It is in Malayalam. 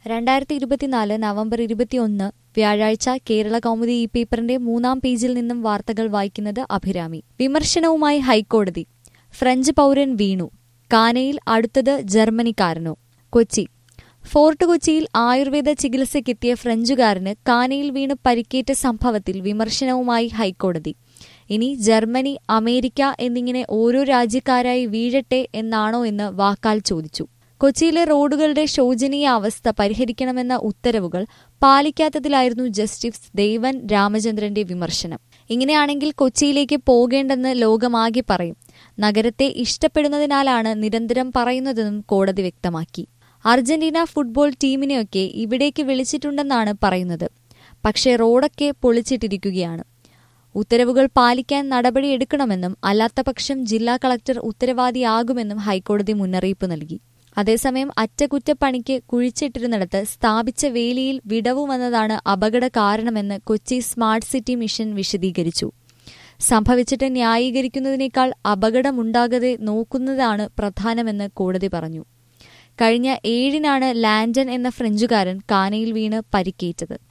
രണ്ടായിരത്തി ഇരുപത്തിനാല് നവംബർ ഇരുപത്തിയൊന്ന് വ്യാഴാഴ്ച കേരള കൗമുദി ഈ പേപ്പറിന്റെ മൂന്നാം പേജിൽ നിന്നും വാർത്തകൾ വായിക്കുന്നത് അഭിരാമി വിമർശനവുമായി ഹൈക്കോടതി ഫ്രഞ്ച് പൗരൻ വീണു കാനയിൽ അടുത്തത് ജർമ്മനിക്കാരനോ കൊച്ചി ഫോർട്ട് കൊച്ചിയിൽ ആയുർവേദ ചികിത്സയ്ക്കെത്തിയ ഫ്രഞ്ചുകാരന് കാനയിൽ വീണ് പരിക്കേറ്റ സംഭവത്തിൽ വിമർശനവുമായി ഹൈക്കോടതി ഇനി ജർമ്മനി അമേരിക്ക എന്നിങ്ങനെ ഓരോ രാജ്യക്കാരായി വീഴട്ടെ എന്നാണോ എന്ന് വാക്കാൽ ചോദിച്ചു കൊച്ചിയിലെ റോഡുകളുടെ ശോചനീയ അവസ്ഥ പരിഹരിക്കണമെന്ന ഉത്തരവുകൾ പാലിക്കാത്തതിലായിരുന്നു ജസ്റ്റിസ് ദേവൻ രാമചന്ദ്രന്റെ വിമർശനം ഇങ്ങനെയാണെങ്കിൽ കൊച്ചിയിലേക്ക് പോകേണ്ടെന്ന് ലോകമാകെ പറയും നഗരത്തെ ഇഷ്ടപ്പെടുന്നതിനാലാണ് നിരന്തരം പറയുന്നതെന്നും കോടതി വ്യക്തമാക്കി അർജന്റീന ഫുട്ബോൾ ടീമിനെയൊക്കെ ഇവിടേക്ക് വിളിച്ചിട്ടുണ്ടെന്നാണ് പറയുന്നത് പക്ഷേ റോഡൊക്കെ പൊളിച്ചിട്ടിരിക്കുകയാണ് ഉത്തരവുകൾ പാലിക്കാൻ നടപടിയെടുക്കണമെന്നും അല്ലാത്തപക്ഷം ജില്ലാ കളക്ടർ ഉത്തരവാദിയാകുമെന്നും ഹൈക്കോടതി മുന്നറിയിപ്പ് നൽകി അതേസമയം അറ്റകുറ്റപ്പണിക്ക് കുഴിച്ചിട്ടിരുന്നിടത്ത് സ്ഥാപിച്ച വേലിയിൽ വിടവ് വന്നതാണ് അപകട കാരണമെന്ന് കൊച്ചി സ്മാർട്ട് സിറ്റി മിഷൻ വിശദീകരിച്ചു സംഭവിച്ചിട്ട് ന്യായീകരിക്കുന്നതിനേക്കാൾ അപകടമുണ്ടാകാതെ നോക്കുന്നതാണ് പ്രധാനമെന്ന് കോടതി പറഞ്ഞു കഴിഞ്ഞ ഏഴിനാണ് ലാൻഡൻ എന്ന ഫ്രഞ്ചുകാരൻ കാനയിൽ വീണ് പരിക്കേറ്റത്